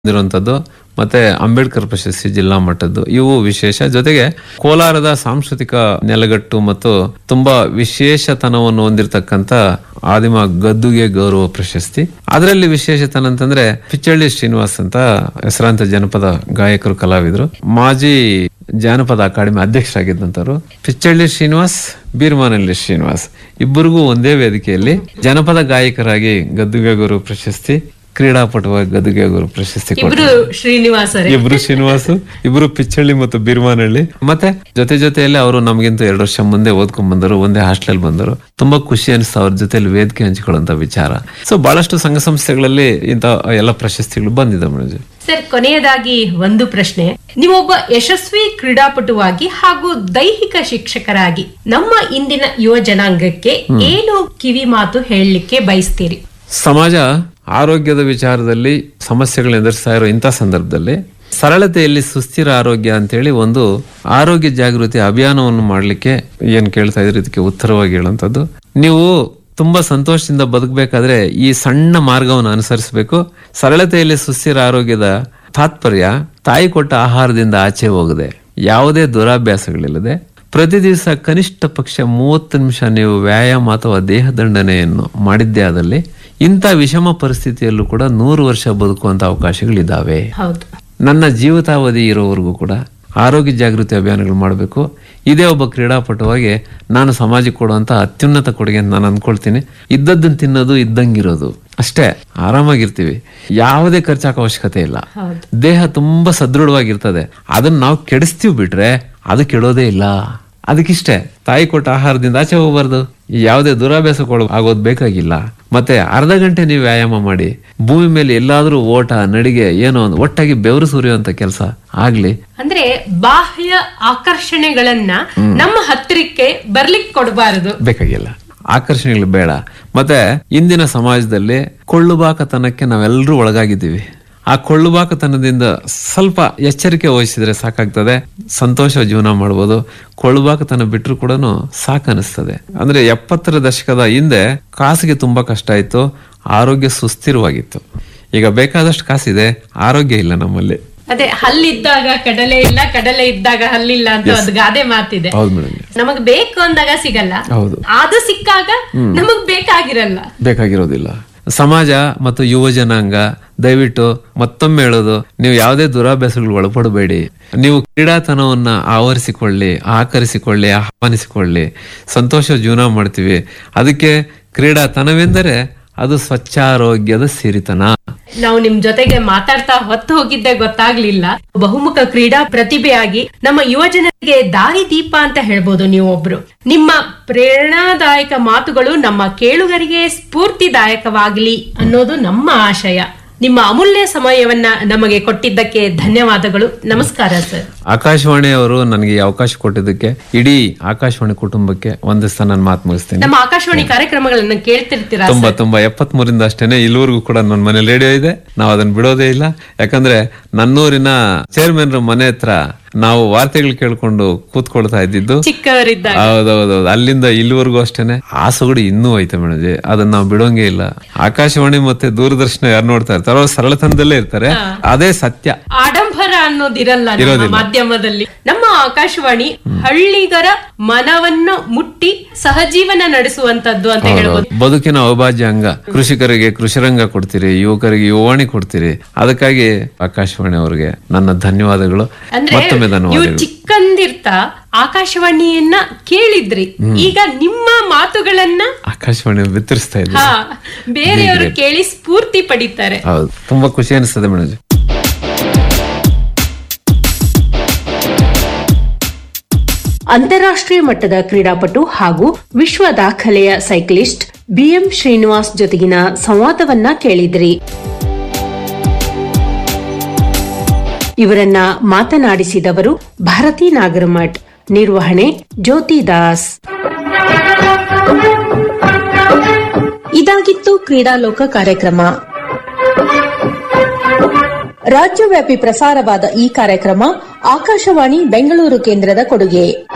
ಹೊಂದಿರುವಂತದ್ದು ಮತ್ತೆ ಅಂಬೇಡ್ಕರ್ ಪ್ರಶಸ್ತಿ ಜಿಲ್ಲಾ ಮಟ್ಟದ್ದು ಇವು ವಿಶೇಷ ಜೊತೆಗೆ ಕೋಲಾರದ ಸಾಂಸ್ಕೃತಿಕ ನೆಲಗಟ್ಟು ಮತ್ತು ತುಂಬಾ ವಿಶೇಷತನವನ್ನು ಹೊಂದಿರತಕ್ಕಂತ ಆದಿಮ ಗದ್ದುಗೆ ಗೌರವ ಪ್ರಶಸ್ತಿ ಅದರಲ್ಲಿ ವಿಶೇಷತನ ಅಂತಂದ್ರೆ ಪಿಚ್ಚಳ್ಳಿ ಶ್ರೀನಿವಾಸ್ ಅಂತ ಹೆಸರಾಂತ ಜನಪದ ಗಾಯಕರು ಕಲಾವಿದರು ಮಾಜಿ ಜಾನಪದ ಅಕಾಡೆಮಿ ಅಧ್ಯಕ್ಷರಾಗಿದ್ದಂತರು ಪಿಚ್ಚಳ್ಳಿ ಶ್ರೀನಿವಾಸ್ ಬೀರ್ಮಾನಳ್ಳಿ ಶ್ರೀನಿವಾಸ್ ಇಬ್ಬರಿಗೂ ಒಂದೇ ವೇದಿಕೆಯಲ್ಲಿ ಜನಪದ ಗಾಯಕರಾಗಿ ಗದ್ದುಗೆ ಗೌರವ ಪ್ರಶಸ್ತಿ ಕ್ರೀಡಾಪಟುವಾಗಿ ಗದ್ದುಗೆ ಗೌರವ ಪ್ರಶಸ್ತಿ ಕೊಟ್ಟರು ಇಬ್ರು ಶ್ರೀನಿವಾಸರೇ ಇಬ್ರು ಶ್ರೀನಿವಾಸು ಇಬ್ರು ಪಿಚ್ಚಳ್ಳಿ ಮತ್ತು ಬಿರ್ಮಾನಹಳ್ಳಿ ಮತ್ತೆ ಜೊತೆ ಜೊತೆಯಲ್ಲಿ ಅವರು ನಮಗಿಂತ ಎರಡು ವರ್ಷ ಮುಂದೆ ಓದ್ಕೊಂಡ್ ಬಂದರು ಒಂದೇ ಹಾಸ್ಟೆಲ್ ಬಂದರು ತುಂಬಾ ಖುಷಿ ಅನಿಸ್ತು ಅವ್ರ ಜೊತೆಲಿ ವೇದಿಕೆ ಹಂಚಿಕೊಳ್ಳುವಂತ ವಿಚಾರ ಸೊ ಬಹಳಷ್ಟು ಸಂಘ ಸಂಸ್ಥೆಗಳಲ್ಲಿ ಇಂತ ಎಲ್ಲ ಪ್ರಶಸ್ತಿಗಳು ಬಂದಿದೆ ಮನೋಜ್ ಸರ್ ಕೊನೆಯದಾಗಿ ಒಂದು ಪ್ರಶ್ನೆ ನೀವೊಬ್ಬ ಯಶಸ್ವಿ ಕ್ರೀಡಾಪಟುವಾಗಿ ಹಾಗೂ ದೈಹಿಕ ಶಿಕ್ಷಕರಾಗಿ ನಮ್ಮ ಇಂದಿನ ಯುವ ಜನಾಂಗಕ್ಕೆ ಏನು ಕಿವಿ ಮಾತು ಹೇಳಲಿಕ್ಕೆ ಬಯಸ್ತೀರಿ ಸಮಾಜ ಆರೋಗ್ಯದ ವಿಚಾರದಲ್ಲಿ ಸಮಸ್ಯೆಗಳನ್ನ ಎದುರಿಸ್ತಾ ಇರೋ ಇಂಥ ಸಂದರ್ಭದಲ್ಲಿ ಸರಳತೆಯಲ್ಲಿ ಸುಸ್ಥಿರ ಆರೋಗ್ಯ ಅಂತೇಳಿ ಒಂದು ಆರೋಗ್ಯ ಜಾಗೃತಿ ಅಭಿಯಾನವನ್ನು ಮಾಡಲಿಕ್ಕೆ ಏನ್ ಕೇಳ್ತಾ ಇದ್ರಿ ಇದಕ್ಕೆ ಉತ್ತರವಾಗಿ ಹೇಳುವಂಥದ್ದು ನೀವು ತುಂಬಾ ಸಂತೋಷದಿಂದ ಬದುಕಬೇಕಾದ್ರೆ ಈ ಸಣ್ಣ ಮಾರ್ಗವನ್ನು ಅನುಸರಿಸಬೇಕು ಸರಳತೆಯಲ್ಲಿ ಸುಸ್ಥಿರ ಆರೋಗ್ಯದ ತಾತ್ಪರ್ಯ ತಾಯಿ ಕೊಟ್ಟ ಆಹಾರದಿಂದ ಆಚೆ ಹೋಗದೆ ಯಾವುದೇ ದುರಾಭ್ಯಾಸಗಳಿಲ್ಲದೆ ಪ್ರತಿ ದಿವಸ ಕನಿಷ್ಠ ಪಕ್ಷ ಮೂವತ್ತು ನಿಮಿಷ ನೀವು ವ್ಯಾಯಾಮ ಅಥವಾ ದೇಹ ದಂಡನೆಯನ್ನು ಮಾಡಿದ್ದೇ ಆದಲ್ಲಿ ಇಂಥ ವಿಷಮ ಪರಿಸ್ಥಿತಿಯಲ್ಲೂ ಕೂಡ ನೂರು ವರ್ಷ ಬದುಕುವಂತ ಅವಕಾಶಗಳಿದ್ದಾವೆ ಹೌದು ನನ್ನ ಜೀವಿತಾವಧಿ ಇರೋವರೆಗೂ ಕೂಡ ಆರೋಗ್ಯ ಜಾಗೃತಿ ಅಭಿಯಾನಗಳು ಮಾಡಬೇಕು ಇದೇ ಒಬ್ಬ ಕ್ರೀಡಾಪಟುವಾಗಿ ನಾನು ಸಮಾಜಕ್ಕೆ ಕೊಡುವಂತ ಅತ್ಯುನ್ನತ ಕೊಡುಗೆ ಅಂತ ನಾನು ಅಂದ್ಕೊಳ್ತೀನಿ ಇದ್ದದ್ದನ್ನು ತಿನ್ನೋದು ಇದ್ದಂಗಿರೋದು ಅಷ್ಟೇ ಆರಾಮಾಗಿರ್ತೀವಿ ಯಾವುದೇ ಖರ್ಚಾಕ ಅವಶ್ಯಕತೆ ಇಲ್ಲ ಹೌದು ದೇಹ ತುಂಬಾ ಸದೃಢವಾಗಿರ್ತದೆ ಅದನ್ನ ನಾವು ಕೆಡಿಸ್ತೀವಿ ಬಿಟ್ರೆ ಅದು ಕೆಡೋದೇ ಇಲ್ಲ ಅದಕ್ಕಿಷ್ಟೇ ತಾಯಿ ಕೊಟ್ಟ ಆಹಾರದಿಂದ ಆಚೆ ಹೋಗಬಾರ್ದು ಯಾವುದೇ ದುರಾಭ್ಯಾಸ ಕೊಡ ಆಗೋದು ಬೇಕಾಗಿಲ್ಲ ಮತ್ತೆ ಅರ್ಧ ಗಂಟೆ ನೀವು ವ್ಯಾಯಾಮ ಮಾಡಿ ಭೂಮಿ ಮೇಲೆ ಎಲ್ಲಾದ್ರೂ ಓಟ ನಡಿಗೆ ಏನೋ ಒಂದು ಒಟ್ಟಾಗಿ ಬೆವರು ಸುರಿಯುವಂತ ಕೆಲಸ ಆಗ್ಲಿ ಅಂದ್ರೆ ಬಾಹ್ಯ ಆಕರ್ಷಣೆಗಳನ್ನ ನಮ್ಮ ಹತ್ತಿರಕ್ಕೆ ಬರ್ಲಿಕ್ಕೆ ಕೊಡಬಾರದು ಬೇಕಾಗಿಲ್ಲ ಆಕರ್ಷಣೆಗಳು ಬೇಡ ಮತ್ತೆ ಇಂದಿನ ಸಮಾಜದಲ್ಲಿ ಕೊಳ್ಳುಬಾಕತನಕ್ಕೆ ನಾವೆಲ್ಲರೂ ಒಳಗಾಗಿದ್ದೀವಿ ಆ ಕೊಳ್ಳುಬಾಕತನದಿಂದ ಸ್ವಲ್ಪ ಎಚ್ಚರಿಕೆ ವಹಿಸಿದ್ರೆ ಸಾಕಾಗ್ತದೆ ಸಂತೋಷ ಜೀವನ ಮಾಡ್ಬೋದು ಕೊಳ್ಳುಬಾಕತನ ಬಿಟ್ಟರು ಕೂಡ ಸಾಕನಿಸ್ತದೆ ಅಂದ್ರೆ ಎಪ್ಪತ್ತರ ದಶಕದ ಹಿಂದೆ ಕಾಸಿಗೆ ತುಂಬಾ ಕಷ್ಟ ಇತ್ತು ಆರೋಗ್ಯ ಸುಸ್ಥಿರವಾಗಿತ್ತು ಈಗ ಬೇಕಾದಷ್ಟು ಕಾಸಿದೆ ಆರೋಗ್ಯ ಇಲ್ಲ ನಮ್ಮಲ್ಲಿ ಅದೇ ಹಲ್ಲಿದ್ದಾಗ ಕಡಲೆ ಇಲ್ಲ ಕಡಲೆ ಇದ್ದಾಗ ಹಲ್ಲಿಲ್ಲ ಅಂತ ಒಂದು ಗಾದೆ ಮಾತಿದೆ ಹೌದು ಮೇಡಮ್ ನಮಗ್ ಬೇಕು ಅಂದಾಗ ಸಿಗಲ್ಲ ಹೌದು ಅದು ಸಿಕ್ಕಾಗ ನಮಗ್ ಬೇಕಾಗಿರಲ್ಲ ಬೇಕಾಗಿರೋದಿಲ್ಲ ಸಮಾಜ ಮತ್ತು ಯುವ ಜನಾಂಗ ದಯವಿಟ್ಟು ಮತ್ತೊಮ್ಮೆ ಹೇಳೋದು ನೀವು ಯಾವುದೇ ದುರಾಭ್ಯಾಸಗಳು ಒಳಪಡಬೇಡಿ ನೀವು ಕ್ರೀಡಾತನವನ್ನ ಆವರಿಸಿಕೊಳ್ಳಿ ಆಕರಿಸಿಕೊಳ್ಳಿ ಆಹ್ವಾನಿಸಿಕೊಳ್ಳಿ ಸಂತೋಷ ಜೀವನ ಮಾಡ್ತೀವಿ ಅದಕ್ಕೆ ಕ್ರೀಡಾತನವೆಂದರೆ ಅದು ಸ್ವಚ್ಛಾರೋಗ್ಯದ ಸಿರಿತನ ನಾವು ನಿಮ್ ಜೊತೆಗೆ ಮಾತಾಡ್ತಾ ಹೊತ್ತು ಹೋಗಿದ್ದೆ ಗೊತ್ತಾಗ್ಲಿಲ್ಲ ಬಹುಮುಖ ಕ್ರೀಡಾ ಪ್ರತಿಭೆಯಾಗಿ ನಮ್ಮ ಯುವ ಜನರಿಗೆ ದಾರಿ ದೀಪ ಅಂತ ಹೇಳ್ಬೋದು ನೀವು ಒಬ್ರು ನಿಮ್ಮ ಪ್ರೇರಣಾದಾಯಕ ಮಾತುಗಳು ನಮ್ಮ ಕೇಳುಗರಿಗೆ ಸ್ಫೂರ್ತಿದಾಯಕವಾಗಲಿ ಅನ್ನೋದು ನಮ್ಮ ಆಶಯ ನಿಮ್ಮ ಅಮೂಲ್ಯ ಸಮಯವನ್ನ ನಮಗೆ ಕೊಟ್ಟಿದ್ದಕ್ಕೆ ಧನ್ಯವಾದಗಳು ನಮಸ್ಕಾರ ಸರ್ ಆಕಾಶವಾಣಿಯವರು ನನಗೆ ಈ ಅವಕಾಶ ಕೊಟ್ಟಿದ್ದಕ್ಕೆ ಇಡೀ ಆಕಾಶವಾಣಿ ಕುಟುಂಬಕ್ಕೆ ಒಂದಿಸ್ತ ನಾನು ಮಾತು ಮುಗಿಸ್ತೀನಿ ನಮ್ಮ ಆಕಾಶವಾಣಿ ಕಾರ್ಯಕ್ರಮಗಳನ್ನ ಕೇಳ್ತಿರ್ತೀರಾ ತುಂಬಾ ತುಂಬಾ ಎಪ್ಪತ್ ಮೂರಿಂದ ಅಷ್ಟೇನೆ ಇಲ್ಲಿವರೆಗೂ ಕೂಡ ನನ್ನ ಮನೆ ರೇಡಿಯೋ ಇದೆ ನಾವು ಅದನ್ನ ಬಿಡೋದೇ ಇಲ್ಲ ಯಾಕಂದ್ರೆ ನನ್ನೂರಿನ ಚೇರ್ಮನ್ ಮನೆ ಹತ್ರ ನಾವು ವಾರ್ತೆಗಳು ಕೇಳ್ಕೊಂಡು ಕೂತ್ಕೊಳ್ತಾ ಇದ್ದಿದ್ದು ಚಿಕ್ಕವರಿದ್ದಾಗ ಹೌದೌದೌದು ಅಲ್ಲಿಂದ ಇಲ್ಲಿವರೆಗೂ ಅಷ್ಟೇನೆ ಆ ಸೊಗಡು ಇನ್ನೂ ಐತೆ ಮೇಡಜಿ ಅದನ್ನ ನಾವು ಬಿಡೋಂಗೆ ಇಲ್ಲ ಆಕಾಶವಾಣಿ ಮತ್ತೆ ದೂರದರ್ಶನ ಯಾರು ನೋಡ್ತಾ ಇರ್ತಾರೋ ಅವ್ರು ಸರಳತನದಲ್ಲೇ ಇರ್ತಾರೆ ಅದೇ ಸತ್ಯ ಆಡಂಬರ ಅನ್ನೋದಿರಲ್ಲ ನಮ್ಮ ಮಾಧ್ಯಮದಲ್ಲಿ ನಮ್ಮ ಆಕಾಶವಾಣಿ ಹಳ್ಳಿಗರ ಮನವನ್ನು ಮುಟ್ಟಿ ಸಹಜೀವನ ನಡೆಸುವಂತದ್ದು ಅಂತ ಹೇಳ್ಬೋದು ಬದುಕಿನ ಅವಿಭಾಜ್ಯ ಅಂಗ ಕೃಷಿಕರಿಗೆ ಕೃಷಿರಂಗ ಕೊಡ್ತೀರಿ ಯುವಕರಿಗೆ ಯುವಾಣಿ ಕೊಡ್ತೀರಿ ಅದಕ್ಕಾಗಿ ಆಕಾಶವಾಣಿ ಅವರಿಗೆ ನನ್ನ ಧನ್ಯವಾದಗಳು ಅಂದ್ರೆ ಮತ್ತೊಮ್ಮೆ ನೀವು ಧನ್ಯವಾದಗಳು ಚಿಕ್ಕಂದಿರ್ತಾ ಆಕಾಶವಾಣಿಯನ್ನ ಕೇಳಿದ್ರಿ ಈಗ ನಿಮ್ಮ ಮಾತುಗಳನ್ನ ಆಕಾಶವಾಣಿ ಬಿತ್ತರಿಸ್ತಾ ಇದ್ದೆ ಹಾ ಬೇರೆಯವರು ಕೇಳಿ ಸ್ಫೂರ್ತಿ ಪಡಿತಾರೆ ಹೌದು ತುಂಬಾ ಖುಷಿ ಅನಿಸ್ತದೆ ಮೇಡಮ್ ಅಂತಾರಾಷ್ಟ್ರೀಯ ಮಟ್ಟದ ಕ್ರೀಡಾಪಟು ಹಾಗೂ ವಿಶ್ವ ದಾಖಲೆಯ ಸೈಕ್ಲಿಸ್ಟ್ ಬಿಎಂ ಶ್ರೀನಿವಾಸ್ ಜೊತೆಗಿನ ಸಂವಾದವನ್ನ ಕೇಳಿದ್ರಿ ಇವರನ್ನ ಮಾತನಾಡಿಸಿದವರು ಭಾರತಿ ನಾಗರಮಠ್ ನಿರ್ವಹಣೆ ಜ್ಯೋತಿ ದಾಸ್ ಇದಾಗಿತ್ತು ಕ್ರೀಡಾಲೋಕ ಕಾರ್ಯಕ್ರಮ ರಾಜ್ಯವ್ಯಾಪಿ ಪ್ರಸಾರವಾದ ಈ ಕಾರ್ಯಕ್ರಮ ಆಕಾಶವಾಣಿ ಬೆಂಗಳೂರು ಕೇಂದ್ರದ ಕೊಡುಗೆ